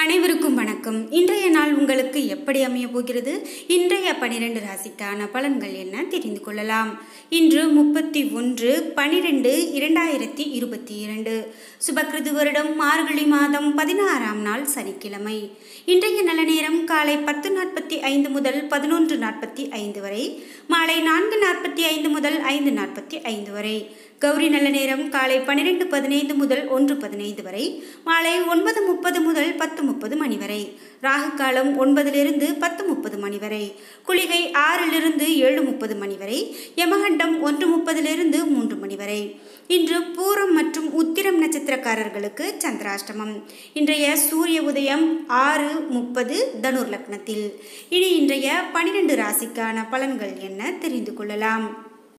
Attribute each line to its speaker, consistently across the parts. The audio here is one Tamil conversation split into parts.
Speaker 1: அனைவருக்கும் வணக்கம் இன்றைய நாள் உங்களுக்கு எப்படி அமைய போகிறது இன்றைய பனிரெண்டு ராசிக்கான பலன்கள் என்ன தெரிந்து கொள்ளலாம் இன்று முப்பத்தி ஒன்று பனிரெண்டு இரண்டாயிரத்தி இருபத்தி இரண்டு சுபக்கிருது வருடம் மார்கழி மாதம் பதினாறாம் நாள் சனிக்கிழமை இன்றைய நல்ல நேரம் காலை பத்து நாற்பத்தி ஐந்து முதல் பதினொன்று நாற்பத்தி ஐந்து வரை மாலை நான்கு நாற்பத்தி ஐந்து முதல் ஐந்து நாற்பத்தி ஐந்து வரை கௌரி நல்ல நேரம் காலை பன்னிரெண்டு பதினைந்து முதல் ஒன்று பதினைந்து வரை மாலை ஒன்பது முப்பது முதல் பத்து முப்பது மணி வரை ராகு காலம் ஒன்பதிலிருந்து பத்து முப்பது மணி வரை குளிகை ஆறிலிருந்து ஏழு முப்பது மணி வரை யமகண்டம் ஒன்று முப்பதிலிருந்து மூன்று மணி வரை இன்று பூரம் மற்றும் உத்திரம் நட்சத்திரக்காரர்களுக்கு சந்திராஷ்டமம் இன்றைய சூரிய உதயம் ஆறு முப்பது தனுர் லக்னத்தில் இனி இன்றைய பனிரெண்டு ராசிக்கான பலன்கள் என்ன தெரிந்து கொள்ளலாம்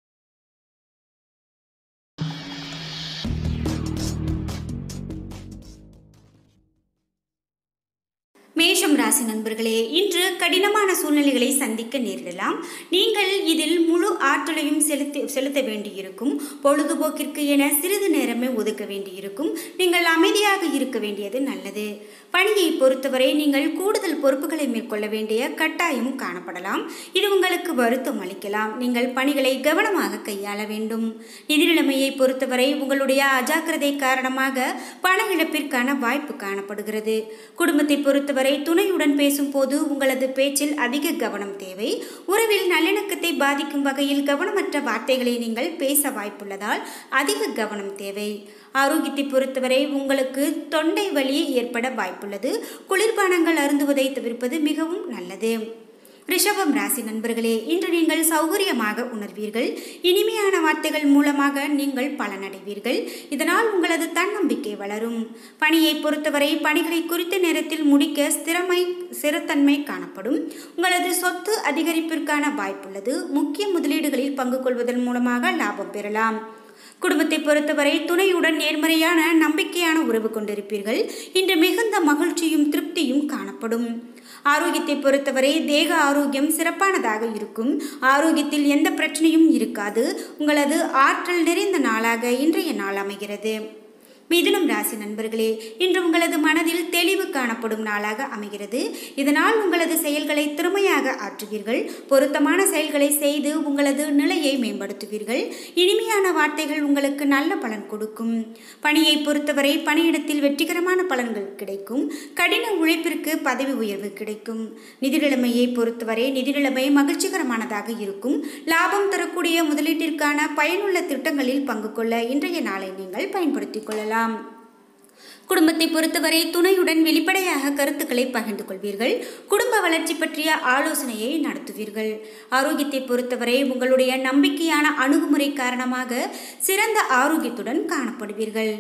Speaker 1: மேஷம் ராசி நண்பர்களே இன்று கடினமான சூழ்நிலைகளை சந்திக்க நேரிடலாம் நீங்கள் இதில் முழு ஆற்றலையும் செலுத்தி செலுத்த வேண்டியிருக்கும் பொழுதுபோக்கிற்கு என சிறிது நேரமே ஒதுக்க வேண்டியிருக்கும் நீங்கள் அமைதியாக இருக்க வேண்டியது நல்லது பணியை பொறுத்தவரை நீங்கள் கூடுதல் பொறுப்புகளை மேற்கொள்ள வேண்டிய கட்டாயம் காணப்படலாம் இது உங்களுக்கு வருத்தம் அளிக்கலாம் நீங்கள் பணிகளை கவனமாக கையாள வேண்டும் நிதி நிலைமையை பொறுத்தவரை உங்களுடைய அஜாக்கிரதை காரணமாக பண இழப்பிற்கான வாய்ப்பு காணப்படுகிறது குடும்பத்தை பொறுத்தவரை துணையுடன் பேசும்போது உங்களது பேச்சில் அதிக கவனம் தேவை உறவில் நல்லிணக்கத்தை பாதிக்கும் வகையில் கவனமற்ற வார்த்தைகளை நீங்கள் பேச வாய்ப்புள்ளதால் அதிக கவனம் தேவை ஆரோக்கியத்தை பொறுத்தவரை உங்களுக்கு தொண்டை வலி ஏற்பட வாய்ப்புள்ளது குளிர்பானங்கள் அருந்துவதை தவிர்ப்பது மிகவும் நல்லது ரிஷபம் ராசி நண்பர்களே இன்று நீங்கள் சௌகரியமாக உணர்வீர்கள் இனிமையான வார்த்தைகள் மூலமாக நீங்கள் பலனடைவீர்கள் இதனால் உங்களது தன்னம்பிக்கை வளரும் பணியை பொறுத்தவரை பணிகளை குறித்த நேரத்தில் முடிக்க ஸ்திரமை ஸ்திரத்தன்மை காணப்படும் உங்களது சொத்து அதிகரிப்பிற்கான வாய்ப்புள்ளது முக்கிய முதலீடுகளில் பங்கு கொள்வதன் மூலமாக லாபம் பெறலாம் குடும்பத்தை பொறுத்தவரை துணையுடன் நேர்மறையான நம்பிக்கையான உறவு கொண்டிருப்பீர்கள் இன்று மிகுந்த மகிழ்ச்சியும் திருப்தியும் காணப்படும் ஆரோக்கியத்தை பொறுத்தவரை தேக ஆரோக்கியம் சிறப்பானதாக இருக்கும் ஆரோக்கியத்தில் எந்த பிரச்சனையும் இருக்காது உங்களது ஆற்றல் நிறைந்த நாளாக இன்றைய நாள் அமைகிறது மிதுனம் ராசி நண்பர்களே இன்று உங்களது மனதில் தெளிவு காணப்படும் நாளாக அமைகிறது இதனால் உங்களது செயல்களை திறமையாக ஆற்றுவீர்கள் பொருத்தமான செயல்களை செய்து உங்களது நிலையை மேம்படுத்துவீர்கள் இனிமையான வார்த்தைகள் உங்களுக்கு நல்ல பலன் கொடுக்கும் பணியை பொறுத்தவரை பணியிடத்தில் வெற்றிகரமான பலன்கள் கிடைக்கும் கடின உழைப்பிற்கு பதவி உயர்வு கிடைக்கும் நிதி நிலைமையை பொறுத்தவரை நிதி நிலைமை மகிழ்ச்சிகரமானதாக இருக்கும் லாபம் தரக்கூடிய முதலீட்டிற்கான பயனுள்ள திட்டங்களில் பங்கு கொள்ள இன்றைய நாளை நீங்கள் பயன்படுத்திக் கொள்ளலாம் கொள்ளலாம் குடும்பத்தை பொறுத்தவரை துணையுடன் வெளிப்படையாக கருத்துக்களை பகிர்ந்து கொள்வீர்கள் குடும்ப வளர்ச்சி பற்றிய ஆலோசனையை நடத்துவீர்கள் ஆரோக்கியத்தை பொறுத்தவரை உங்களுடைய நம்பிக்கையான அணுகுமுறை காரணமாக சிறந்த ஆரோக்கியத்துடன் காணப்படுவீர்கள்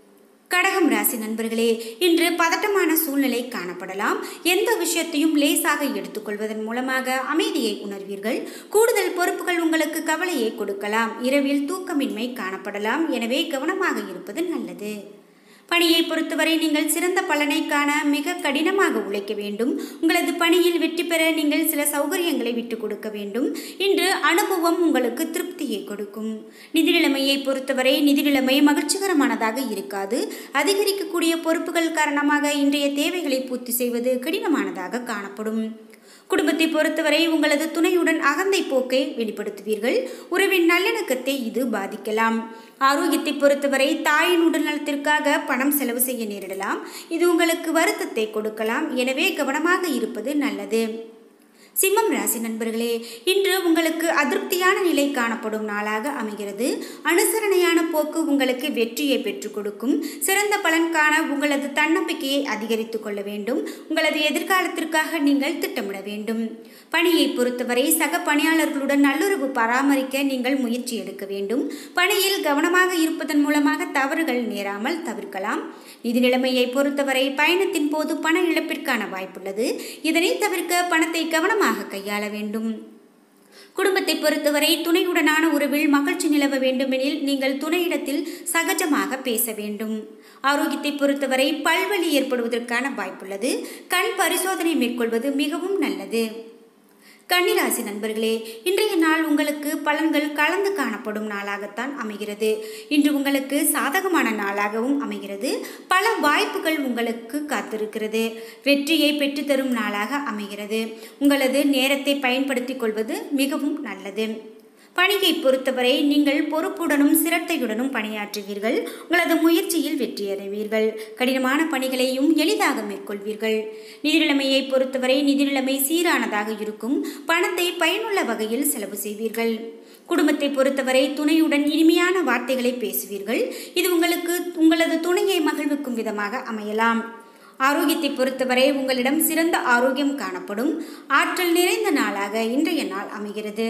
Speaker 1: கடகம் ராசி நண்பர்களே இன்று பதட்டமான சூழ்நிலை காணப்படலாம் எந்த விஷயத்தையும் லேசாக எடுத்துக்கொள்வதன் மூலமாக அமைதியை உணர்வீர்கள் கூடுதல் பொறுப்புகள் உங்களுக்கு கவலையை கொடுக்கலாம் இரவில் தூக்கமின்மை காணப்படலாம் எனவே கவனமாக இருப்பது நல்லது பணியை பொறுத்தவரை நீங்கள் சிறந்த பலனை காண மிக கடினமாக உழைக்க வேண்டும் உங்களது பணியில் வெற்றி பெற நீங்கள் சில சௌகரியங்களை விட்டு கொடுக்க வேண்டும் இன்று அனுபவம் உங்களுக்கு திருப்தியை கொடுக்கும் நிதி நிலைமையை பொறுத்தவரை நிதி நிலைமை மகிழ்ச்சிகரமானதாக இருக்காது அதிகரிக்கக்கூடிய பொறுப்புகள் காரணமாக இன்றைய தேவைகளை பூர்த்தி செய்வது கடினமானதாக காணப்படும் குடும்பத்தை பொறுத்தவரை உங்களது துணையுடன் அகந்தை போக்கை வெளிப்படுத்துவீர்கள் உறவின் நல்லிணக்கத்தை இது பாதிக்கலாம் ஆரோக்கியத்தை பொறுத்தவரை தாயின் உடல்நலத்திற்காக பணம் செலவு செய்ய நேரிடலாம் இது உங்களுக்கு வருத்தத்தை கொடுக்கலாம் எனவே கவனமாக இருப்பது நல்லது சிம்மம் ராசி நண்பர்களே இன்று உங்களுக்கு அதிருப்தியான நிலை காணப்படும் நாளாக அமைகிறது அனுசரணையான போக்கு உங்களுக்கு வெற்றியை பெற்றுக் கொடுக்கும் சிறந்த பலன் காண உங்களது தன்னம்பிக்கையை அதிகரித்து கொள்ள வேண்டும் உங்களது எதிர்காலத்திற்காக நீங்கள் திட்டமிட வேண்டும் பணியை பொறுத்தவரை சக பணியாளர்களுடன் நல்லுறவு பராமரிக்க நீங்கள் முயற்சி எடுக்க வேண்டும் பணியில் கவனமாக இருப்பதன் மூலமாக தவறுகள் நேராமல் தவிர்க்கலாம் நிதி நிலைமையை பொறுத்தவரை பயணத்தின் போது பண இழப்பிற்கான வாய்ப்புள்ளது இதனை தவிர்க்க பணத்தை கவனமாக கையாள வேண்டும் குடும்பத்தை பொறுத்தவரை துணையுடனான உறவில் மகிழ்ச்சி நிலவ வேண்டுமெனில் நீங்கள் துணையிடத்தில் சகஜமாக பேச வேண்டும் ஆரோக்கியத்தை பொறுத்தவரை பல்வலி ஏற்படுவதற்கான வாய்ப்புள்ளது கண் பரிசோதனை மேற்கொள்வது மிகவும் நல்லது கன்னிராசி நண்பர்களே இன்றைய நாள் உங்களுக்கு பலன்கள் கலந்து காணப்படும் நாளாகத்தான் அமைகிறது இன்று உங்களுக்கு சாதகமான நாளாகவும் அமைகிறது பல வாய்ப்புகள் உங்களுக்கு காத்திருக்கிறது வெற்றியை பெற்றுத்தரும் நாளாக அமைகிறது உங்களது நேரத்தை பயன்படுத்திக் கொள்வது மிகவும் நல்லது பணியை பொறுத்தவரை நீங்கள் பொறுப்புடனும் சிரத்தையுடனும் பணியாற்றுவீர்கள் உங்களது முயற்சியில் வெற்றியடைவீர்கள் கடினமான பணிகளையும் எளிதாக மேற்கொள்வீர்கள் நிதி நிலைமையை பொறுத்தவரை நிதி நிலைமை சீரானதாக இருக்கும் பணத்தை பயனுள்ள வகையில் செலவு செய்வீர்கள் குடும்பத்தை பொறுத்தவரை துணையுடன் இனிமையான வார்த்தைகளை பேசுவீர்கள் இது உங்களுக்கு உங்களது துணையை மகிழ்விக்கும் விதமாக அமையலாம் ஆரோக்கியத்தை பொறுத்தவரை உங்களிடம் சிறந்த ஆரோக்கியம் காணப்படும் ஆற்றல் நிறைந்த நாளாக இன்றைய நாள் அமைகிறது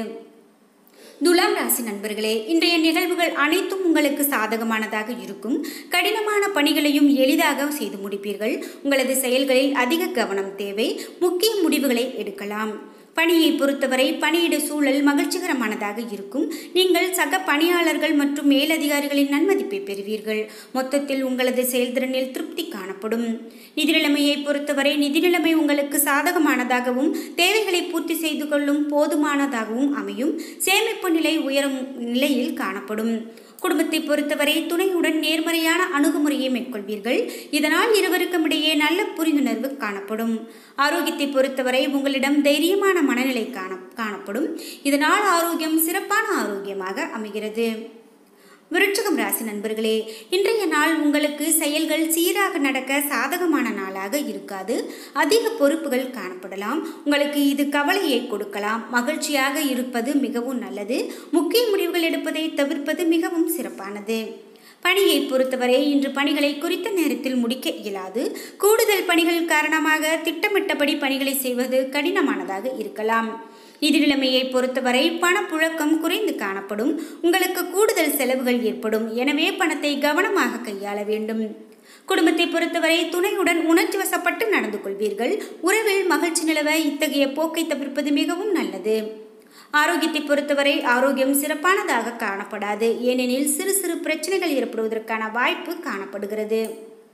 Speaker 1: துலாம் ராசி நண்பர்களே இன்றைய நிகழ்வுகள் அனைத்தும் உங்களுக்கு சாதகமானதாக இருக்கும் கடினமான பணிகளையும் எளிதாக செய்து முடிப்பீர்கள் உங்களது செயல்களில் அதிக கவனம் தேவை முக்கிய முடிவுகளை எடுக்கலாம் பணியை பொறுத்தவரை பணியிட சூழல் மகிழ்ச்சிகரமானதாக இருக்கும் நீங்கள் சக பணியாளர்கள் மற்றும் மேலதிகாரிகளின் நன்மதிப்பை பெறுவீர்கள் மொத்தத்தில் உங்களது செயல்திறனில் திருப்தி காணப்படும் நிதி நிலைமையை பொறுத்தவரை நிதி நிலைமை உங்களுக்கு சாதகமானதாகவும் தேவைகளை பூர்த்தி செய்து கொள்ளும் போதுமானதாகவும் அமையும் சேமிப்பு நிலை உயரும் நிலையில் காணப்படும் குடும்பத்தை பொறுத்தவரை துணையுடன் நேர்மறையான அணுகுமுறையை மேற்கொள்வீர்கள் இதனால் இருவருக்கும் இடையே நல்ல புரிந்துணர்வு காணப்படும் ஆரோக்கியத்தை பொறுத்தவரை உங்களிடம் தைரியமான மனநிலை காண காணப்படும் இதனால் ஆரோக்கியம் சிறப்பான ஆரோக்கியமாக அமைகிறது விருட்சகம் ராசி நண்பர்களே இன்றைய நாள் உங்களுக்கு செயல்கள் சீராக நடக்க சாதகமான நாளாக இருக்காது அதிக பொறுப்புகள் காணப்படலாம் உங்களுக்கு இது கவலையை கொடுக்கலாம் மகிழ்ச்சியாக இருப்பது மிகவும் நல்லது முக்கிய முடிவுகள் எடுப்பதை தவிர்ப்பது மிகவும் சிறப்பானது பணியை பொறுத்தவரை இன்று பணிகளை குறித்த நேரத்தில் முடிக்க இயலாது கூடுதல் பணிகள் காரணமாக திட்டமிட்டபடி பணிகளை செய்வது கடினமானதாக இருக்கலாம் நிதி நிலைமையை பொறுத்தவரை பணப்புழக்கம் குறைந்து காணப்படும் உங்களுக்கு கூடுதல் செலவுகள் ஏற்படும் எனவே பணத்தை கவனமாக கையாள வேண்டும் குடும்பத்தை பொறுத்தவரை துணையுடன் உணர்ச்சி வசப்பட்டு நடந்து கொள்வீர்கள் உறவில் மகிழ்ச்சி நிலவ இத்தகைய போக்கை தவிர்ப்பது மிகவும் நல்லது ஆரோக்கியத்தை பொறுத்தவரை ஆரோக்கியம் சிறப்பானதாக காணப்படாது ஏனெனில் சிறு சிறு பிரச்சனைகள் ஏற்படுவதற்கான வாய்ப்பு காணப்படுகிறது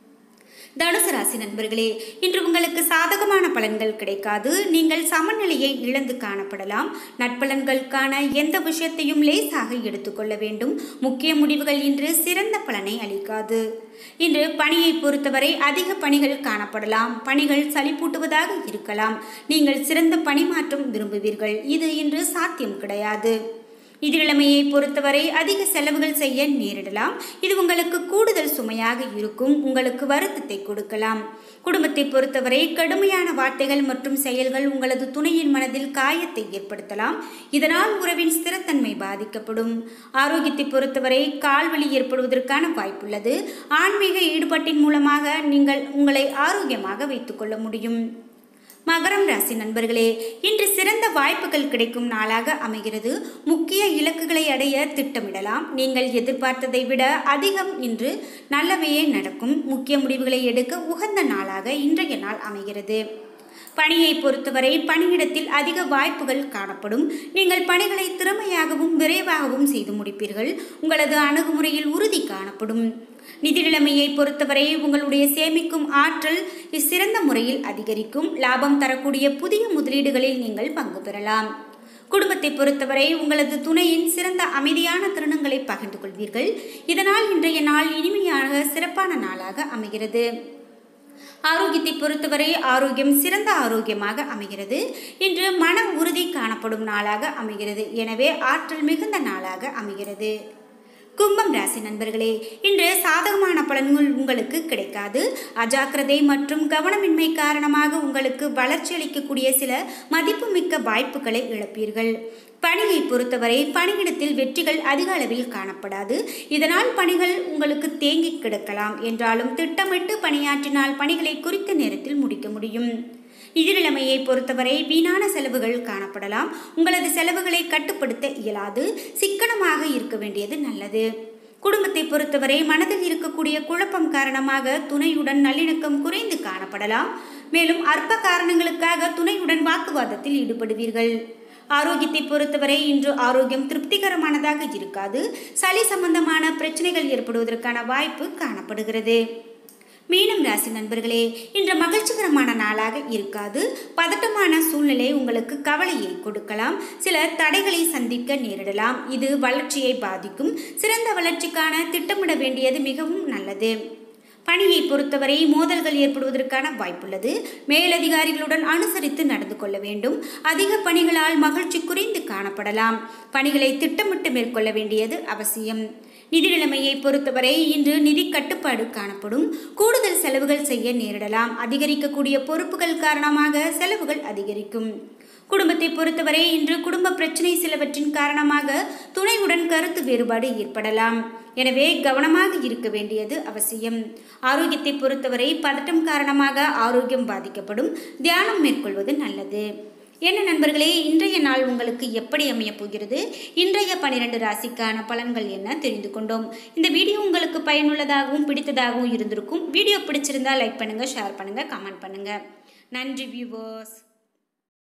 Speaker 1: தனுசு ராசி நண்பர்களே இன்று உங்களுக்கு சாதகமான பலன்கள் கிடைக்காது நீங்கள் சமநிலையை இழந்து காணப்படலாம் நட்பலன்களுக்கான எந்த விஷயத்தையும் லேசாக எடுத்துக்கொள்ள வேண்டும் முக்கிய முடிவுகள் இன்று சிறந்த பலனை அளிக்காது இன்று பணியை பொறுத்தவரை அதிக பணிகள் காணப்படலாம் பணிகள் சளிப்பூட்டுவதாக இருக்கலாம் நீங்கள் சிறந்த பணிமாற்றம் விரும்புவீர்கள் இது இன்று சாத்தியம் கிடையாது நிதி நிலைமையை பொறுத்தவரை அதிக செலவுகள் செய்ய நேரிடலாம் இது உங்களுக்கு கூடுதல் சுமையாக இருக்கும் உங்களுக்கு வருத்தத்தை கொடுக்கலாம் குடும்பத்தை பொறுத்தவரை கடுமையான வார்த்தைகள் மற்றும் செயல்கள் உங்களது துணையின் மனதில் காயத்தை ஏற்படுத்தலாம் இதனால் உறவின் ஸ்திரத்தன்மை பாதிக்கப்படும் ஆரோக்கியத்தை பொறுத்தவரை கால்வலி ஏற்படுவதற்கான வாய்ப்புள்ளது ஆன்மீக ஈடுபாட்டின் மூலமாக நீங்கள் உங்களை ஆரோக்கியமாக வைத்துக்கொள்ள முடியும் மகரம் ராசி நண்பர்களே இன்று சிறந்த வாய்ப்புகள் கிடைக்கும் நாளாக அமைகிறது முக்கிய இலக்குகளை அடைய திட்டமிடலாம் நீங்கள் எதிர்பார்த்ததை விட அதிகம் இன்று நல்லவையே நடக்கும் முக்கிய முடிவுகளை எடுக்க உகந்த நாளாக இன்றைய நாள் அமைகிறது பணியை பொறுத்தவரை பணியிடத்தில் அதிக வாய்ப்புகள் காணப்படும் நீங்கள் பணிகளை திறமையாகவும் விரைவாகவும் செய்து முடிப்பீர்கள் உங்களது அணுகுமுறையில் உறுதி காணப்படும் நிதி நிலைமையை பொறுத்தவரை உங்களுடைய சேமிக்கும் ஆற்றல் சிறந்த முறையில் அதிகரிக்கும் லாபம் தரக்கூடிய புதிய முதலீடுகளில் நீங்கள் பங்கு பெறலாம் குடும்பத்தை பொறுத்தவரை உங்களது துணையின் சிறந்த அமைதியான தருணங்களை பகிர்ந்து கொள்வீர்கள் இதனால் இன்றைய நாள் இனிமையாக சிறப்பான நாளாக அமைகிறது ஆரோக்கியத்தை பொறுத்தவரை ஆரோக்கியம் சிறந்த ஆரோக்கியமாக அமைகிறது இன்று மன உறுதி காணப்படும் நாளாக அமைகிறது எனவே ஆற்றல் மிகுந்த நாளாக அமைகிறது கும்பம் ராசி நண்பர்களே இன்று சாதகமான பலன்கள் உங்களுக்கு கிடைக்காது அஜாக்கிரதை மற்றும் கவனமின்மை காரணமாக உங்களுக்கு வளர்ச்சி அளிக்கக்கூடிய சில மதிப்புமிக்க வாய்ப்புகளை இழப்பீர்கள் பணியை பொறுத்தவரை பணியிடத்தில் வெற்றிகள் அதிக அளவில் காணப்படாது இதனால் பணிகள் உங்களுக்கு தேங்கி கிடக்கலாம் என்றாலும் திட்டமிட்டு பணியாற்றினால் பணிகளை குறித்த நேரத்தில் முடிக்க முடியும் நிதி நிலைமையை பொறுத்தவரை வீணான செலவுகள் காணப்படலாம் உங்களது செலவுகளை கட்டுப்படுத்த இயலாது சிக்கனமாக இருக்க வேண்டியது நல்லது குடும்பத்தை பொறுத்தவரை மனதில் இருக்கக்கூடிய குழப்பம் காரணமாக துணையுடன் நல்லிணக்கம் குறைந்து காணப்படலாம் மேலும் அற்ப காரணங்களுக்காக துணையுடன் வாக்குவாதத்தில் ஈடுபடுவீர்கள் ஆரோக்கியத்தை பொறுத்தவரை இன்று ஆரோக்கியம் திருப்திகரமானதாக இருக்காது சளி சம்பந்தமான பிரச்சனைகள் ஏற்படுவதற்கான வாய்ப்பு காணப்படுகிறது மீனம் ராசி நண்பர்களே இன்று மகிழ்ச்சிகரமான நாளாக இருக்காது பதட்டமான சூழ்நிலை உங்களுக்கு கவலையை கொடுக்கலாம் சில தடைகளை சந்திக்க நேரிடலாம் இது வளர்ச்சியை பாதிக்கும் சிறந்த வளர்ச்சிக்கான திட்டமிட வேண்டியது மிகவும் நல்லது பணியை பொறுத்தவரை மோதல்கள் ஏற்படுவதற்கான வாய்ப்புள்ளது மேலதிகாரிகளுடன் அனுசரித்து நடந்து கொள்ள வேண்டும் அதிக பணிகளால் மகிழ்ச்சி குறைந்து காணப்படலாம் பணிகளை திட்டமிட்டு மேற்கொள்ள வேண்டியது அவசியம் நிதி நிலைமையை பொறுத்தவரை இன்று நிதி கட்டுப்பாடு காணப்படும் கூடுதல் செலவுகள் செய்ய நேரிடலாம் அதிகரிக்கக்கூடிய பொறுப்புகள் காரணமாக செலவுகள் அதிகரிக்கும் குடும்பத்தை பொறுத்தவரை இன்று குடும்ப பிரச்சனை சிலவற்றின் காரணமாக துணையுடன் கருத்து வேறுபாடு ஏற்படலாம் எனவே கவனமாக இருக்க வேண்டியது அவசியம் ஆரோக்கியத்தை பொறுத்தவரை பதட்டம் காரணமாக ஆரோக்கியம் பாதிக்கப்படும் தியானம் மேற்கொள்வது நல்லது என்ன நண்பர்களே இன்றைய நாள் உங்களுக்கு எப்படி அமையப் போகிறது இன்றைய பனிரெண்டு ராசிக்கான பலன்கள் என்ன தெரிந்து கொண்டோம் இந்த வீடியோ உங்களுக்கு பயனுள்ளதாகவும் பிடித்ததாகவும் இருந்திருக்கும் வீடியோ பிடிச்சிருந்தா லைக் பண்ணுங்க ஷேர் பண்ணுங்க கமெண்ட் பண்ணுங்க நன்றி வியூவர்ஸ்